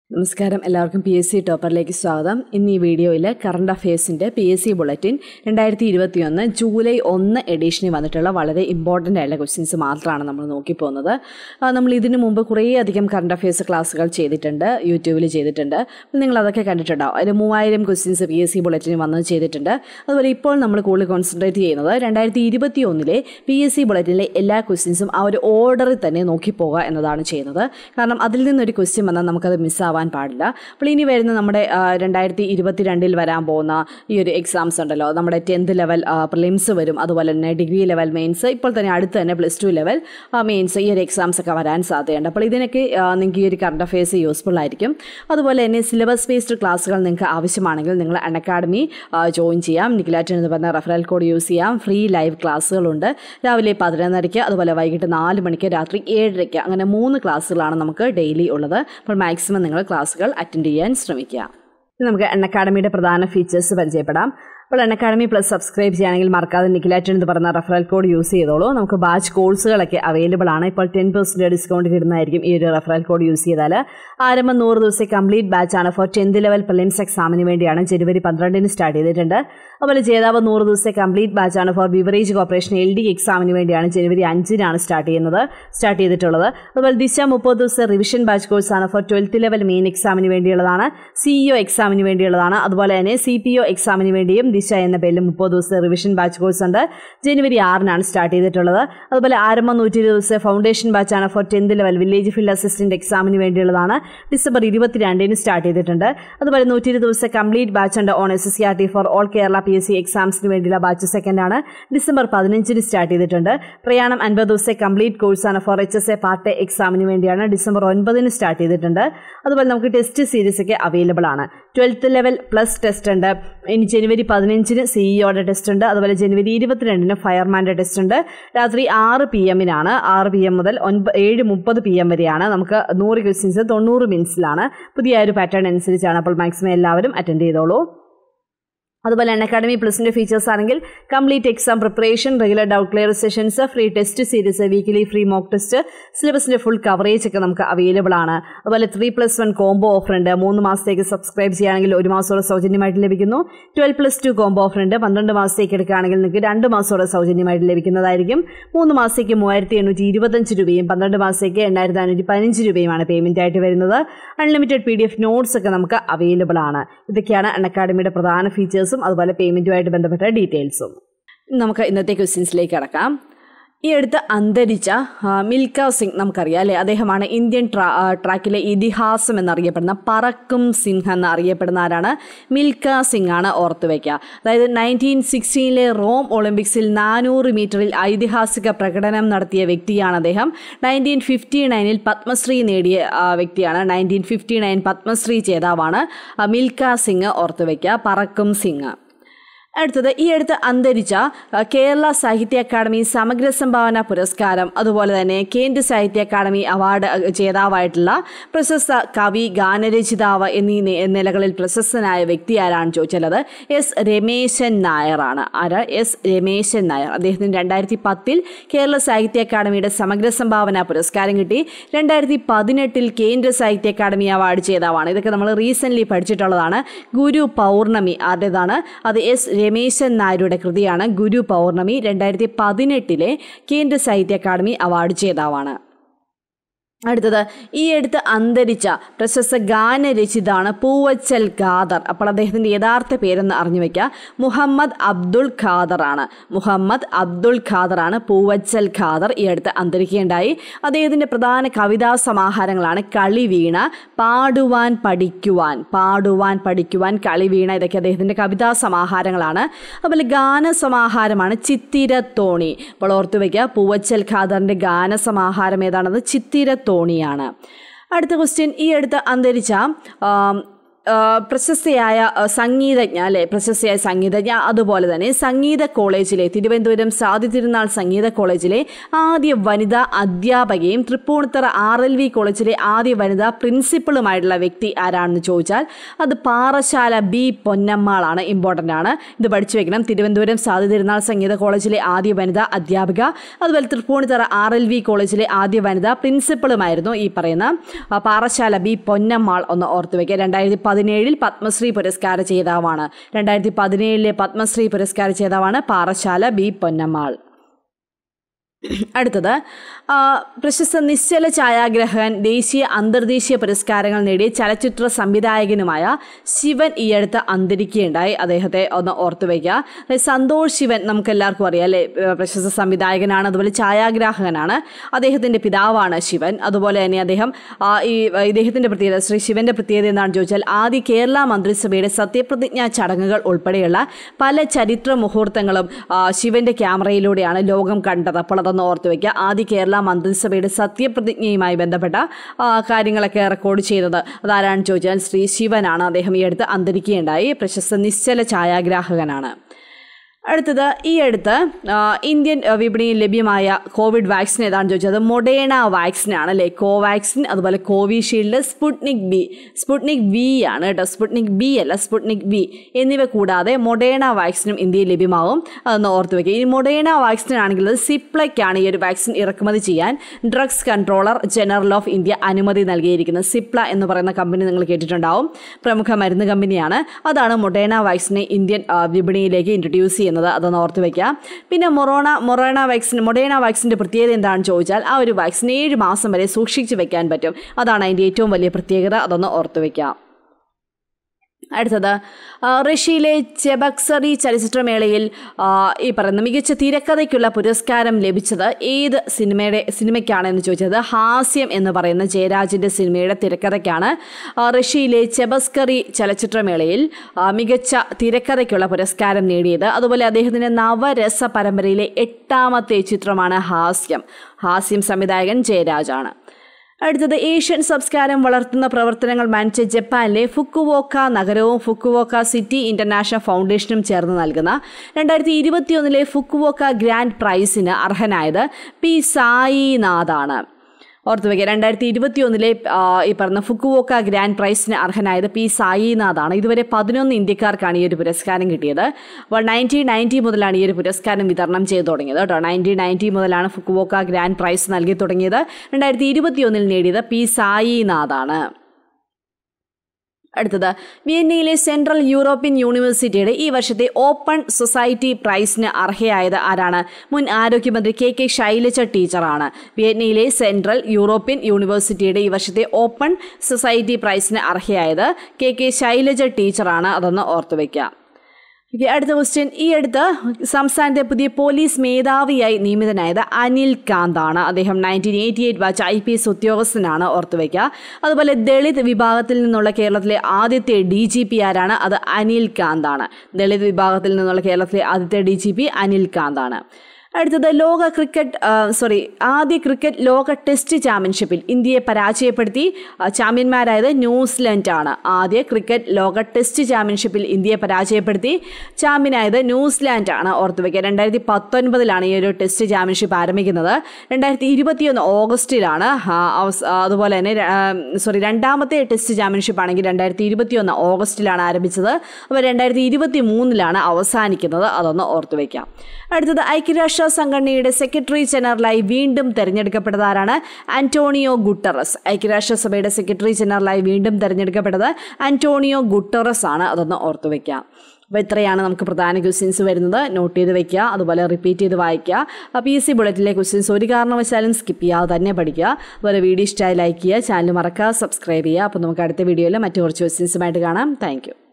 നമസ്കാരം എല്ലാവർക്കും P S C ടോപ്പറിലേക്ക് സ്വാഗതം ഇന്ന് ഈ വീഡിയോയിൽ കറണ്ട് അഫയേഴ്സിൻ്റെ പി എസ് സി ബുള്ളറ്റിൻ രണ്ടായിരത്തി ഇരുപത്തിയൊന്ന് ജൂലൈ ഒന്ന് എഡീഷനിൽ വന്നിട്ടുള്ള വളരെ ഇമ്പോർട്ടൻ്റ് ആയിട്ടുള്ള ക്വസ്റ്റ്യൻസ് മാത്രമാണ് നമ്മൾ നോക്കിപ്പോകുന്നത് ആ, നമ്മൾ ഇതിനു മുമ്പ് കുറേയധികം കറണ്ട് അഫയേഴ്സ് ക്ലാസ്സുകൾ ചെയ്തിട്ടുണ്ട് യൂട്യൂബിൽ ചെയ്തിട്ടുണ്ട് അപ്പോൾ നിങ്ങൾ അതൊക്കെ കണ്ടിട്ടുണ്ടാവും അതിൽ മൂവായിരം ക്വസ്റ്റ്യൻസ് പി എസ് സി ബുള്ളറ്റിന് വന്നത് ചെയ്തിട്ടുണ്ട് അതുപോലെ ഇപ്പോൾ നമ്മൾ കൂടുതൽ കോൺസെൻട്രേറ്റ് ചെയ്യുന്നത് രണ്ടായിരത്തി ഇരുപത്തി ഒന്നിലെ പി എസ് സി ബുള്ളറ്റിനിലെ എല്ലാ ക്വസ്റ്റ്യൻസും ആ ഒരു ഓർഡറിൽ തന്നെ നോക്കിപ്പോകുക എന്നതാണ് ചെയ്യുന്നത് കാരണം അതിൽ നിന്നൊരു ക്വസ്റ്റ്യൻ വന്നാൽ നമുക്കത് മിസ്സാവാൻ പാടില്ല അപ്പോൾ ഇനി വരുന്ന നമ്മുടെ ആ, രണ്ടായിരത്തി ഇരുപത്തി രണ്ടിൽ വരാൻ പോകുന്ന ഈ ഒരു എക്സാംസ് ഉണ്ടല്ലോ നമ്മുടെ ടെൻത്ത് ലെവൽ പ്രിലിംസ് വരും അതുപോലെ തന്നെ ഡിഗ്രി ലെവൽ മെയിൻസ് ഇപ്പോൾ തന്നെ അടുത്ത് തന്നെ പ്ലസ് ടു ലെവൽ മെയിൻസ് ഈ ഒരു എക്സാംസ് ഒക്കെ വരാൻ സാധ്യതയുണ്ട് അപ്പോൾ ഇതിനൊക്കെ ആ, നിങ്ങൾക്ക് ഈ ഒരു കറണ്ട് അഫയേഴ്സ് യൂസ്ഫുൾ ആയിരിക്കും അതുപോലെ തന്നെ സിലബസ് ബേസ്ഡ് ക്ലാസ്സുകൾ നിങ്ങൾക്ക് ആവശ്യമാണെങ്കിൽ നിങ്ങൾ അൺ അക്കാഡമി ജോയിൻ ചെയ്യാം നിക്കിലാറ്റൻ എന്ന് പറഞ്ഞ റെഫറൽ കോഡ് യൂസ് ചെയ്യാം ഫ്രീ ലൈവ് ക്ലാസ്സുകളുണ്ട് രാവിലെ പതിനൊന്നരയ്ക്ക് അതുപോലെ വൈകിട്ട് നാല് മണിക്ക് രാത്രി ഏഴരയ്ക്ക് അങ്ങനെ മൂന്ന് ക്ലാസ്സുകളാണ് നമുക്ക് ഡെയിലി ഉള്ളത് അപ്പോൾ മാക്സിമം നിങ്ങൾ ക്ലാസ്സുകൾ അറ്റൻഡ് ചെയ്യാൻ ശ്രമിക്കുക ഇനി നമുക്ക് അൺ അക്കാഡമിയുടെ പ്രധാന ഫീച്ചേഴ്സ് പരിചയപ്പെടാം അപ്പോൾ അൺ അക്കാഡമി പ്ലസ് സബ്സ്ക്രൈബ് ചെയ്യുകയാണെങ്കിൽ മറക്കാതെ നിക്കിലാറ്റൻ എന്ന് പറയുന്ന റെഫറൽ കോഡ് യൂസ് ചെയ്തോളൂ നമുക്ക് ബാച്ച് കോഴ്സുകളൊക്കെ അവൈലബിൾ ആണ് ഇപ്പോൾ ടെൻ പെർസെൻറ്റ് ഡിസ്കൗണ്ട് കിട്ടുന്നതായിരിക്കും ഈ ഒരു റെഫറൽ കോഡ് യൂസ് ചെയ്താൽ ആരംഭം നൂറ് ദിവസത്തെ കംപ്ലീറ്റ് ബാച്ച് ആണ് ഫോർ ടെൻത്ത് ലെവൽ പ്രിലിംസ് എക്സാമിന് വേണ്ടിയാണ് ജനുവരി പന്ത്രണ്ടിന് സ്റ്റാർട്ട് ചെയ്തിട്ടുണ്ട് അതുപോലെ ജേതാവ് നൂറ് ദിവസത്തെ കംപ്ലീറ്റ് ബാച്ച് ആണ് for beverage corporation L D എക്സാമിന് വേണ്ടിയാണ് ജനുവരി അഞ്ചിനാണ് സ്റ്റാർട്ട് ചെയ്യുന്നത് സ്റ്റാർട്ട് ചെയ്തിട്ടുള്ളത് അതുപോലെ ദിശ മുപ്പത് ദിവസത്തെ റിവിഷൻ ബാച്ച് കോഴ്സാണ് ഫോർ ട്വൽത്ത് ലെവൽ മെയിൻ എക്സാമിന് വേണ്ടിയുള്ളതാണ് സിഇഒ എക്സാമിന് വേണ്ടിയുള്ളതാണ് അതുപോലെ തന്നെ സി പി ഒ എക്സാമിന് വേണ്ടിയും ദിശ എന്ന പേരിൽ മുപ്പത് ദിവസത്തെ റിവിഷൻ ബാച്ച് കോഴ്സ് ഉണ്ട് ജനുവരി ആറിനാണ് സ്റ്റാർട്ട് ചെയ്തിട്ടുള്ളത് അതുപോലെ ആരംഭം നൂറ്റി ഇരുപത് ദിവസത്തെ ഫൗണ്ടേഷൻ ബാച്ചാണ് for tenth level village field assistant എക്സാമിന് വേണ്ടിയുള്ളതാണ് ഡിസംബർ ഇരുപത്തിരണ്ടിന് സ്റ്റാർട്ട് ചെയ്തിട്ടുണ്ട് അതുപോലെ നൂറ്റി ഇരുപത് ദിവസത്തെ കംപ്ലീറ്റ് ബാച്ച് ഉണ്ട് on S S C R T for all Kerala P S C എക്സാംസിന് വേണ്ടിയുള്ള ബാച്ച് സെക്കൻഡ് ആണ് ഡിസംബർ പതിനഞ്ചിന് സ്റ്റാർട്ട് ചെയ്തിട്ടുണ്ട് പ്രയാണം അൻപത് ദിവസത്തെ കംപ്ലീറ്റ് കോഴ്സാണ് for H S A part എക്സാമിന് വേണ്ടിയാണ് ഡിസംബർ ഒൻപതിന് സ്റ്റാർട്ട് ചെയ്തിട്ടുണ്ട് അതുപോലെ നമുക്ക് ടെസ്റ്റ് സീരീസ് ഒക്കെ അവൈലബിൾ ആണ് ട്വൽത്ത് ലെവൽ പ്ലസ് ടെസ്റ്റ് ഉണ്ട് ഇനി ജനുവരി പതിനഞ്ചിന് സിഇഒയുടെ ടെസ്റ്റ് ഉണ്ട് അതുപോലെ ജനുവരി ഇരുപത്തിരണ്ടിന് ഫയർമാൻ്റെ ടെസ്റ്റ് ഉണ്ട് രാത്രി ആറ് പി എമ്മിനാണ് ആറ് പി എം മുതൽ ഒൻപത് ഏഴ് മുപ്പത് പി എം വരെയാണ് നമുക്ക് നൂറ് ക്വസ്റ്റ്യൻസ് തൊണ്ണൂറ് മിനിറ്റ്സിലാണ് പുതിയ ഒരു പാറ്റേൺ അനുസരിച്ചാണ് അപ്പോൾ മാക്സിമം എല്ലാവരും അറ്റൻഡ് ചെയ്തോളൂ അതുപോലെ അൺ അക്കാഡമി പ്ലസിൻ്റെ ഫീച്ചേഴ്സ് ആണെങ്കിൽ complete exam preparation regular doubt clear sessions free test series weekly free mock test സിലബസിൻ്റെ ഫുൾ കവറേജ് ഒക്കെ നമുക്ക് അവൈലബിൾ ആണ് അതുപോലെ three plus one combo offer ഉണ്ട് മൂന്ന് മാസത്തേക്ക് സബ്സ്ക്രൈബ് ചെയ്യുകയാണെങ്കിൽ ഒരു മാസത്തോളം സൗജന്യമായിട്ട് ലഭിക്കുന്നു twelve plus two combo offer ഉണ്ട് പന്ത്രണ്ട് മാസത്തേക്ക് എടുക്കുകയാണെങ്കിൽ നിങ്ങൾക്ക് രണ്ട് മാസത്തോളം സൗജന്യമായിട്ട് ലഭിക്കുന്നതായിരിക്കും മൂന്ന് മാസത്തേക്ക് മൂവായിരത്തി എണ്ണൂറ്റി ഇരുപത്തഞ്ച് രൂപയും പന്ത്രണ്ട് മാസത്തേക്ക് എണ്ണായിരത്തി അഞ്ഞൂറ്റി പതിനഞ്ച് രൂപയുമാണ് പേയ്മെൻ്റ് ആയിട്ട് വരുന്നത് unlimited P D F notes ഒക്കെ നമുക്ക് അവൈലബിൾ ആണ് ഇതൊക്കെയാണ് അൺ അക്കാഡമിയുടെ പ്രധാന ഫീച്ചേഴ്സും അതുപോലെ പേയ്മെൻറ്റുമായിട്ട് ബന്ധപ്പെട്ട ഡീറ്റെയിൽസും നമുക്ക് ഇന്നത്തെ ക്വസ്റ്റ്യൻസിലേക്ക് കടക്കാം ഈ അടുത്ത് അന്തരിച്ച ആ, മിൽഖ സിംഗ് നമുക്കറിയാം അല്ലേ അദ്ദേഹമാണ് ഇന്ത്യൻ ട്രാ ആ, ട്രാക്കിലെ ഇതിഹാസം എന്നറിയപ്പെടുന്ന പറക്കും സിംഹ് എന്ന് അറിയപ്പെടുന്ന ആരാണ് മിൽഖ സിംഗ് ആണ് ഓർത്തു വയ്ക്കുക അതായത് നയൻറ്റീൻ സിക്സ്റ്റീനിലെ റോം ഒളിമ്പിക്സിൽ നാനൂറ് മീറ്ററിൽ ഐതിഹാസിക പ്രകടനം നടത്തിയ വ്യക്തിയാണ് അദ്ദേഹം നയൻറ്റീൻ ഫിഫ്റ്റി നയനിൽ പത്മശ്രീ നേടിയ ആ, വ്യക്തിയാണ് നയൻറ്റീൻ ഫിഫ്റ്റി നയൻ പത്മശ്രീ ജേതാവാണ് ആ, മിൽഖ സിംഗ് ഓർത്തു വയ്ക്കുക പറക്കും സിംഗ് അടുത്തത് ഈ അടുത്ത് അന്തരിച്ച അഹ്, കേരള സാഹിത്യ അക്കാദമി സമഗ്ര സംഭാവന പുരസ്കാരം അതുപോലെ തന്നെ കേന്ദ്ര സാഹിത്യ അക്കാദമി അവാർഡ് അഹ്, ജേതാവായിട്ടുള്ള പ്രശസ്ത കവി ഗാനരചിതാവ് എന്നീ നി- നിലകളിൽ പ്രശസ്തനായ വ്യക്തി ആരാണ് ചോദിച്ചാൽ എസ് രമേശൻ നായറാണ് ആരാ എസ് രമേശൻ നായർ അദ്ദേഹത്തിന് രണ്ടായിരത്തി പത്തിൽ കേരള സാഹിത്യ അക്കാദമിയുടെ സമഗ്ര സംഭാവന പുരസ്കാരം കിട്ടി രണ്ടായിരത്തി പതിനെട്ടിൽ കേന്ദ്ര സാഹിത്യ അക്കാദമി അവാർഡ് ജേതാവാണ് ഇതൊക്കെ നമ്മൾ റീസെൻ്റ്ലി പഠിച്ചിട്ടുള്ളതാണ് ഗുരു പൗർണമി ആരുടേതാണ് അത് എസ് രമേശൻ നായരുടെ കൃതിയാണ് ഗുരു പൗർണമി രണ്ടായിരത്തി പതിനെട്ടിലെ കേന്ദ്ര സാഹിത്യ അക്കാദമി അവാർഡ് ജേതാവാണ് അടുത്തത് ഈ അടുത്ത് അന്തരിച്ച പ്രശസ്ത ഗാനരചിതാണ് പൂവച്ചൽ ഖാദർ അപ്പോൾ അദ്ദേഹത്തിൻ്റെ യഥാർത്ഥ പേരെന്ന് അറിഞ്ഞു വയ്ക്കുക മുഹമ്മദ് അബ്ദുൾ ഖാദർ ആണ് മുഹമ്മദ് അബ്ദുൾ ഖാദർ ആണ് പൂവച്ചൽ ഖാദർ ഈ അടുത്ത് അന്തരിക്കുകയുണ്ടായി അദ്ദേഹത്തിൻ്റെ പ്രധാന കവിതാ സമാഹാരങ്ങളാണ് കളിവീണ പാടുവാൻ പഠിക്കുവാൻ പാടുവാൻ പഠിക്കുവാൻ കളിവീണ ഇതൊക്കെ അദ്ദേഹത്തിൻ്റെ കവിതാ സമാഹാരങ്ങളാണ് അതുപോലെ ഗാന സമാഹാരമാണ് ചിത്തിരത്തോണി അപ്പോൾ ഓർത്തു വയ്ക്കുക പൂവച്ചൽ ഖാദറിൻ്റെ ഗാന സമാഹാരം ഏതാണത് ചിത്തിരത്തോണിയാണ് അടുത്ത ക്വസ്റ്റ്യൻ ഈ അടുത്ത് അന്തരിച്ച ആം, ആ, പ്രശസ്തയായ ആ, സംഗീതജ്ഞ അല്ലെ പ്രശസ്തയായ സംഗീതജ്ഞ അതുപോലെ തന്നെ സംഗീത കോളേജിലെ തിരുവനന്തപുരം സാദി തിരുനാൾ സംഗീത കോളേജിലെ ആദ്യ വനിതാ അധ്യാപകയും തൃപ്പൂണിത്തറ ആർ എൽ വി കോളേജിലെ ആദ്യ വനിതാ പ്രിൻസിപ്പളുമായിട്ടുള്ള വ്യക്തി ആരാണെന്ന് ചോദിച്ചാൽ അത് പാറശാല ബി പൊന്നമ്മാളാണ് ഇമ്പോർട്ടൻ്റ് ആണ് ഇത് പഠിച്ചു വെക്കണം തിരുവനന്തപുരം സാദി തിരുനാൾ സംഗീത കോളേജിലെ ആദ്യ വനിതാ അധ്യാപിക അതുപോലെ തൃപ്പൂണിത്തറ ആർ എൽ വി കോളേജിലെ ആദ്യ വനിതാ പ്രിൻസിപ്പളുമായിരുന്നു ഈ പറയുന്ന ആ, പാറശാല ബി പൊന്നമ്മാൾ ഒന്ന് ഓർത്തു വയ്ക്കുക രണ്ടായിരത്തി പതിനേഴിൽ പത്മശ്രീ പുരസ്കാര ജേതാവാണ് രണ്ടായിരത്തി പതിനേഴിലെ പത്മശ്രീ പുരസ്കാര ജേതാവാണ് പാറശാല ബി പൊന്നമ്മാൾ അടുത്തത് ആ, പ്രശസ്ത നിശ്ചല ഛായാഗ്രഹകൻ ദേശീയ അന്തർദേശീയ പുരസ്കാരങ്ങൾ നേടിയ ചലച്ചിത്ര സംവിധായകനുമായ ശിവൻ ഈ അടുത്ത് അന്തരിക്കുകയുണ്ടായി അദ്ദേഹത്തെ ഒന്ന് ഓർത്തു വയ്ക്കുക അതായത് സന്തോഷ് ശിവൻ നമുക്ക് എല്ലാവർക്കും അറിയാം അല്ലേ ഏഹ് പ്രശസ്ത സംവിധായകനാണ് അതുപോലെ ഛായാഗ്രാഹകനാണ് അദ്ദേഹത്തിൻ്റെ പിതാവാണ് ശിവൻ അതുപോലെ തന്നെ അദ്ദേഹം ആ, ഈ ഇദ്ദേഹത്തിൻ്റെ പ്രത്യേകത ശ്രീ ശിവൻ്റെ പ്രത്യേകത എന്താണെന്ന് ചോദിച്ചാൽ ആദ്യ കേരള മന്ത്രിസഭയുടെ സത്യപ്രതിജ്ഞാ ചടങ്ങുകൾ ഉൾപ്പെടെയുള്ള പല ചരിത്ര മുഹൂർത്തങ്ങളും ആ, ശിവന്റെ ക്യാമറയിലൂടെയാണ് ലോകം കണ്ടത് അപ്പോൾ അതൊന്ന് ഓർത്ത് വയ്ക്കുക ആദ്യ കേരള മന്ത്രിസഭയുടെ സത്യപ്രതിജ്ഞയുമായി ബന്ധപ്പെട്ട ആ, കാര്യങ്ങളൊക്കെ റെക്കോർഡ് ചെയ്തത് അതാരാണെന്ന് ചോദിച്ചാൽ ശ്രീ ശിവനാണ് അദ്ദേഹം ഈ അടുത്ത് അന്തരിക്കുകയുണ്ടായി പ്രശസ്ത നിശ്ചല ഛായാഗ്രാഹകനാണ് അടുത്തത് ഈ അടുത്ത് ആ, ഇന്ത്യൻ ആ, വിപണിയിൽ ലഭ്യമായ കോവിഡ് വാക്സിൻ ഏതാണെന്ന് ചോദിച്ചത് മൊഡേണ വാക്സിൻ ആണ് അല്ലേ കോവാക്സിൻ അതുപോലെ Covishield Sputnik B Sputnik V ആണ് കേട്ടോ സ്പുട്നിക് ബി അല്ല സ്പുട്നിക് വി എന്നിവ കൂടാതെ മൊഡേണ വാക്സിനും ഇന്ത്യയിൽ ലഭ്യമാവും അതൊന്ന് ഓർത്ത് വയ്ക്കുക ഈ മൊഡേണ വാക്സിൻ ആണെങ്കിൽ അത് സിപ്ലയ്ക്കാണ് ഈ ഒരു വാക്സിൻ ഇറക്കുമതി ചെയ്യാൻ drugs controller general of India അനുമതി നൽകിയിരിക്കുന്നത് സിപ്ല എന്ന് പറയുന്ന കമ്പനി നിങ്ങൾ കേട്ടിട്ടുണ്ടാവും പ്രമുഖ മരുന്ന് കമ്പനിയാണ് അതാണ് മൊഡേണ വാക്സിനെ ഇന്ത്യൻ ആ, വിപണിയിലേക്ക് ഇൻട്രൊഡ്യൂസ് ചെയ്യുന്നത് അതൊന്ന് ഓർത്ത് വയ്ക്കുക പിന്നെ മൊറോണ മൊറോണ വാക്സിൻ മൊഡേണ വാക്സിൻ്റെ പ്രത്യേകത എന്താണെന്ന് ചോദിച്ചാൽ ആ ഒരു വാക്സിൻ ഏഴ് മാസം വരെ സൂക്ഷിച്ച് വെക്കാൻ പറ്റും അതാണ് അതിൻ്റെ ഏറ്റവും വലിയ പ്രത്യേകത അതൊന്ന് ഓർത്ത് വയ്ക്കുക അടുത്തത് ആ, റഷ്യയിലെ ചെബക്സറി ചലച്ചിത്രമേളയിൽ ആ, ഈ പറയുന്ന മികച്ച തിരക്കഥയ്ക്കുള്ള പുരസ്കാരം ലഭിച്ചത് ഏത് സിനിമയുടെ സിനിമയ്ക്കാണെന്ന് ചോദിച്ചത് ഹാസ്യം എന്ന് പറയുന്ന ജയരാജിൻ്റെ സിനിമയുടെ തിരക്കഥയ്ക്കാണ് ആ, റഷ്യയിലെ ചെബസ്കറി ചലച്ചിത്രമേളയിൽ ആ, മികച്ച തിരക്കഥയ്ക്കുള്ള പുരസ്കാരം നേടിയത് അതുപോലെ അദ്ദേഹത്തിൻ്റെ നവരസ പരമ്പരയിലെ എട്ടാമത്തെ ചിത്രമാണ് ഹാസ്യം ഹാസ്യം സംവിധായകൻ ജയരാജാണ് അടുത്തത് ഏഷ്യൻ സംസ്കാരം വളർത്തുന്ന പ്രവർത്തനങ്ങൾ മാനിച്ച ജപ്പാനിലെ ഫുക്കുവോക്ക നഗരവും ഫുക്കുവോക്ക സിറ്റി ഇന്റർനാഷണൽ ഫൗണ്ടേഷനും ചേർന്ന് നൽകുന്ന രണ്ടായിരത്തി ഇരുപത്തിയൊന്നിലെ ഫുക്കുവോക്ക ഗ്രാൻഡ് പ്രൈസിന് അർഹനായത് പി സായിനാഥാണ് ഓർത്തു വയ്ക്കുക രണ്ടായിരത്തി ഇരുപത്തിയൊന്നിലെ ഈ പറഞ്ഞ ഫുക്കുവോക്ക ഗ്രാൻഡ് പ്രൈസിന് അർഹനായത് പി സായിനാഥാണ് ഇതുവരെ പതിനൊന്ന് ഇന്ത്യക്കാർക്കാണ് ഈ ഒരു പുരസ്കാരം കിട്ടിയത് അപ്പോൾ നയൻറ്റീൻ നയൻറ്റി മുതലാണ് ഈ ഒരു പുരസ്കാരം വിതരണം ചെയ്തു തുടങ്ങിയത് കേട്ടോ നയൻറ്റീൻ നയൻറ്റി മുതലാണ് ഫുക്കുവോക്ക ഗ്രാൻഡ് പ്രൈസ് നൽകി തുടങ്ങിയത് രണ്ടായിരത്തി ഇരുപത്തിയൊന്നിൽ നേടിയത് പി സായിനാഥാണ് അടുത്തത് വിയന്നയിലെ സെൻട്രൽ യൂറോപ്യൻ യൂണിവേഴ്സിറ്റിയുടെ ഈ വർഷത്തെ ഓപ്പൺ സൊസൈറ്റി പ്രൈസിന് അർഹയായത് ആരാണ് മുൻ ആരോഗ്യമന്ത്രി കെ കെ ശൈലജ ടീച്ചറാണ് വിയന്നയിലെ സെൻട്രൽ യൂറോപ്യൻ യൂണിവേഴ്സിറ്റിയുടെ ഈ വർഷത്തെ ഓപ്പൺ സൊസൈറ്റി പ്രൈസിന് അർഹയായത് കെ കെ ശൈലജ ടീച്ചറാണ് അതൊന്ന് ഓർത്തു വയ്ക്കുക ഓക്കെ അടുത്ത ക്വസ്റ്റ്യൻ ഈ അടുത്ത് സംസ്ഥാനത്തെ പുതിയ പോലീസ് മേധാവിയായി നിയമിതനായത് അനിൽ കാന്താണ് അദ്ദേഹം nineteen eighty eight batch I P S ഉദ്യോഗസ്ഥനാണ് ഓർത്തുവയ്ക്കുക അതുപോലെ ദളിത് വിഭാഗത്തിൽ നിന്നുള്ള കേരളത്തിലെ ആദ്യത്തെ ഡി ജി പി ആരാണ് അത് അനിൽ കാന്താണ് ദളിത് വിഭാഗത്തിൽ നിന്നുള്ള കേരളത്തിലെ ആദ്യത്തെ ഡി ജി പി അനിൽ കാന്താണ് അടുത്തത് ലോക ക്രിക്കറ്റ് സോറി ആദ്യ ക്രിക്കറ്റ് ലോക ടെസ്റ്റ് ചാമ്പ്യൻഷിപ്പിൽ ഇന്ത്യയെ പരാജയപ്പെടുത്തി ആ, ചാമ്പ്യന്മാരായത് ന്യൂസിലൻഡ് ആണ് ആദ്യ ക്രിക്കറ്റ് ലോക ടെസ്റ്റ് ചാമ്പ്യൻഷിപ്പിൽ ഇന്ത്യയെ പരാജയപ്പെടുത്തി ചാമ്പ്യനായത് ന്യൂസിലാൻഡ് ആണ് ഓർത്തു വയ്ക്കുക രണ്ടായിരത്തി പത്തൊൻപതിലാണ് ഈ ഒരു ടെസ്റ്റ് ചാമ്പ്യൻഷിപ്പ് ആരംഭിക്കുന്നത് രണ്ടായിരത്തി ഇരുപത്തിയൊന്ന് ഓഗസ്റ്റിലാണ് ആ, അവസ്- ആ, അതുപോലെ തന്നെ സോറി രണ്ടാമത്തെ ടെസ്റ്റ് ചാമ്പ്യൻഷിപ്പ് ആണെങ്കിൽ രണ്ടായിരത്തി ഇരുപത്തിയൊന്ന് ഓഗസ്റ്റിലാണ് ആരംഭിച്ചത് അപ്പോൾ രണ്ടായിരത്തി ഇരുപത്തി മൂന്നിലാണ് അവസാനിക്കുന്നത് അതൊന്ന് ഓർത്തു വയ്ക്കാം അടുത്തത് ഐക്യരാഷ്ട്ര സംഘടനയുടെ സെക്രട്ടറി ജനറലായി വീണ്ടും തെരഞ്ഞെടുക്കപ്പെട്ടത് ആരാണ് ആന്റോണിയോ ഗുട്ടറസ് ഐക്യരാഷ്ട്രസഭയുടെ സെക്രട്ടറി ജനറലായി വീണ്ടും തെരഞ്ഞെടുക്കപ്പെട്ടത് ആന്റോണിയോ ഗുട്ടറസ് ആണ് അതൊന്ന് ഓർത്തു വയ്ക്കുക അപ്പോൾ ഇത്രയാണ് നമുക്ക് പ്രധാന ക്വസ്റ്റ്യൻസ് വരുന്നത് നോട്ട് ചെയ്ത് വെക്കുക അതുപോലെ റിപ്പീറ്റ് ചെയ്ത് വായിക്കുക പി എസ് സി ബുള്ളറ്റിലെ ക്വസ്റ്റ്യൻസ് ഒരു കാരണവശാലും സ്കിപ്പ് ചെയ്യാതെ തന്നെ പഠിക്കുക അതുപോലെ വീഡിയോ ഇഷ്ടമായി ലൈക്ക് ചെയ്യുക ചാനൽ മറക്കുക സബ്സ്ക്രൈബ് ചെയ്യുക അപ്പോൾ നമുക്ക് അടുത്ത വീഡിയോയിൽ മറ്റു കുറച്ച് ക്വസ്റ്റ്യൻസുമായിട്ട് കാണാം താങ്ക്